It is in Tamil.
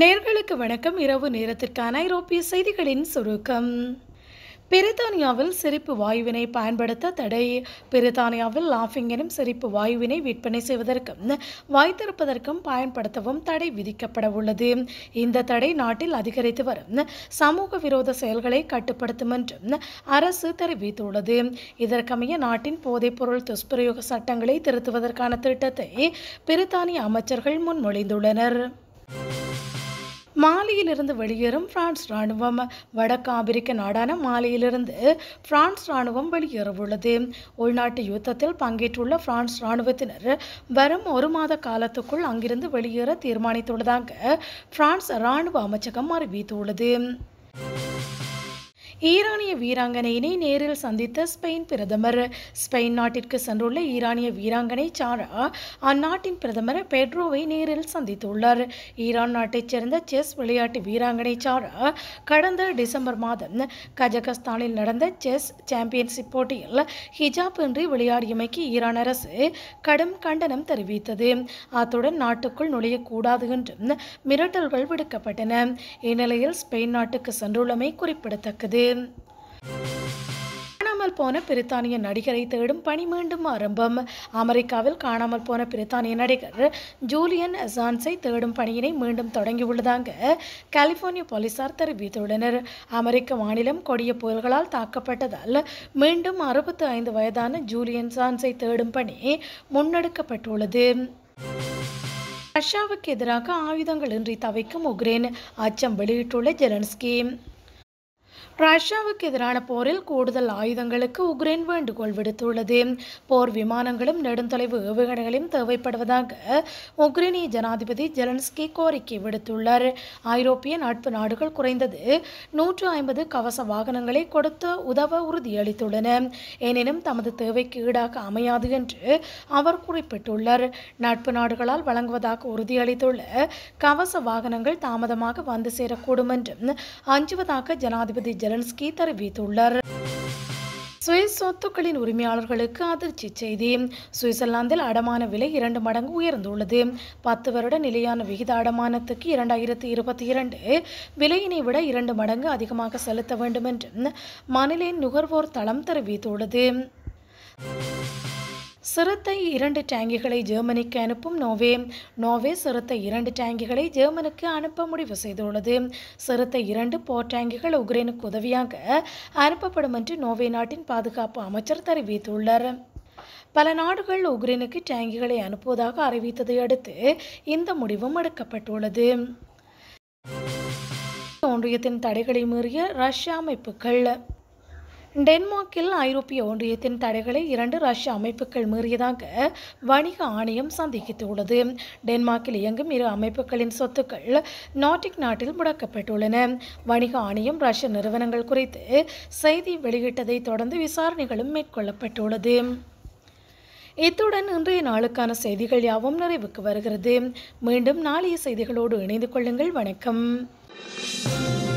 நேர்களுக்கு வணக்கம் இரவு நேரத்திற்கான ஐரோப்பிய செய்திகளின் சுருக்கம் பிரித்தானியாவில் சிரிப்பு வாயுவினை பயன்படுத்த தடை பிரித்தானியாவில் லாஃபிங் எனும் சிரிப்பு வாயுவினை விற்பனை செய்வதற்கும் வைத்திருப்பதற்கும் பயன்படுத்தவும் தடை விதிக்கப்பட உள்ளது இந்த தடை நாட்டில் அதிகரித்து வரும் சமூக விரோத செயல்களை கட்டுப்படுத்தும் என்றும் அரசு தெரிவித்துள்ளது இதற்கமைய நாட்டின் போதைப்பொருள் துஷ்பிரயோக சட்டங்களை திருத்துவதற்கான திட்டத்தை பிரித்தானிய அமைச்சர்கள் முன்மொழிந்துள்ளனர் மாலியிலிருந்து வெளியேறும் பிரான்ஸ் ராணுவம் வடக்கு ஆப்பிரிக்க நாடான மாலியிலிருந்து பிரான்ஸ் ராணுவம் வெளியேறவுள்ளது உள்நாட்டு யுத்தத்தில் பங்கேற்றுள்ள பிரான்ஸ் ராணுவத்தினர் வரும் ஒரு மாத காலத்துக்குள் அங்கிருந்து வெளியேற தீர்மானித்துள்ளதாக பிரான்ஸ் ராணுவ அமைச்சகம் அறிவித்துள்ளது ஈரானிய வீராங்கனையினை நேரில் சந்தித்த ஸ்பெயின் பிரதமர் ஸ்பெயின் நாட்டிற்கு சென்றுள்ள ஈரானிய வீராங்கனை சாரா அந்நாட்டின் பிரதமர் பெட்ரோவை நேரில் சந்தித்துள்ளார் ஈரான் நாட்டைச் சேர்ந்த செஸ் விளையாட்டு வீராங்கனை சாரா கடந்த டிசம்பர் மாதம் கஜகஸ்தானில் நடந்த செஸ் சாம்பியன்ஷிப் போட்டியில் ஹிஜாப் இன்றி விளையாடியமைக்கு ஈரான் அரசு கடும் கண்டனம் தெரிவித்தது அத்துடன் நாட்டுக்குள் நுழையக்கூடாது என்றும் மிரட்டல்கள் விடுக்கப்பட்டன இந்நிலையில் ஸ்பெயின் நாட்டுக்கு சென்றுள்ளமை குறிப்பிடத்தக்கது காணாமல் போன பிரித்தானிய நடிகரை தேடும் பணி மீண்டும் ஆரம்பம் அமெரிக்காவில் காணாமல் போன பிரித்தானிய நடிகர் ஜூலியன் அசான்ஸை தேடும் பணியினை மீண்டும் தொடங்கியுள்ளதாக கலிபோர்னியா போலீசார் தெரிவித்துள்ளனர் அமெரிக்க மாநிலம் கொடிய புயல்களால் தாக்கப்பட்டதால் மீண்டும் அறுபத்தி ஐந்து வயதான ஜூலியன் சான்ஸை தேடும் பணி முன்னெடுக்கப்பட்டுள்ளது ரஷ்யாவுக்கு எதிராக ஆயுதங்கள் இன்றி தவிக்கும் உக்ரைன் அச்சம் வெளியிட்டுள்ள ஜெலன்ஸ்கி ரஷ்யாவுக்கு எதிரான போரில் கூடுதல் ஆயுதங்களுக்கு உக்ரைன் வேண்டுகோள் விடுத்துள்ளது போர் விமானங்களும் நெடுந்தொலைவு ஏவுகணைகளும் தேவைப்படுவதாக உக்ரைனிய ஜனாதிபதி ஜெலன்ஸ்கி கோரிக்கை விடுத்துள்ளார் ஐரோப்பிய நட்பு நாடுகள் குறைந்தது நூற்று ஐம்பது கவச வாகனங்களை கொடுத்து உதவ உறுதியளித்துள்ளன எனினும் தமது தேவைக்கு ஈடாக அமையாது என்று அவர் குறிப்பிட்டுள்ளார் நட்பு நாடுகளால் வழங்குவதாக உறுதியளித்துள்ள கவச வாகனங்கள் தாமதமாக வந்து சேரக்கூடும் என்றும் அஞ்சுவதாக ஜனாதிபதி ஜெலன்ஸ்கி தெரிவித்துள்ளார் சுவிஸ் சொத்துக்களின் உரிமையாளர்களுக்கு அதிர்ச்சி செய்தி சுவிட்சர்லாந்தில் அடமான விலை இரண்டு மடங்கு உயர்ந்துள்ளது பத்து வருட நிலையான விகித அடமானத்துக்கு இரண்டாயிரத்தி இருபத்தி இரண்டு விலையினை விட இரண்டு மடங்கு அதிகமாக செலுத்த வேண்டும் என்று மாநில நுகர்வோர் தளம் தெரிவித்துள்ளது சிறுத்தை இரண்டு டேங்கிகளை ஜெர்மனிக்கு அனுப்பும் நோவே நோவே சிறுத்தை இரண்டு டேங்கிகளை ஜெர்மனுக்கு அனுப்ப முடிவு செய்துள்ளது சிறுத்தை இரண்டு போர் டேங்கிகள் உக்ரைனுக்கு உதவியாக அனுப்பப்படும் என்று நோவே நாட்டின் பாதுகாப்பு அமைச்சர் தெரிவித்துள்ளார் பல நாடுகள் உக்ரைனுக்கு டேங்கிகளை அனுப்புவதாக அறிவித்ததை அடுத்து இந்த முடிவும் எடுக்கப்பட்டுள்ளது ஒன்றியத்தின் தடைகளை மீறிய ரஷ்ய அமைப்புகள் டென்மார்க்கில் ஐரோப்பிய ஒன்றியத்தின் தடைகளை இரண்டு ரஷ்ய அமைப்புகள் மீறியதாக வணிக ஆணையம் சந்தித்துள்ளது டென்மார்க்கில் இயங்கும் இரு அமைப்புகளின் சொத்துக்கள் நாட்டிக் நாட்டில் முடக்கப்பட்டுள்ளன வணிக ஆணையம் ரஷ்ய நிறுவனங்கள் குறித்து செய்தி வெளியிட்டதை தொடர்ந்து விசாரணைகளும் மேற்கொள்ளப்பட்டுள்ளது இத்துடன் இன்றைய நாளுக்கான செய்திகள் யாவும் நிறைவுக்கு வருகிறது மீண்டும் நாளைய செய்திகளோடு இணைந்து கொள்ளுங்கள் வணக்கம்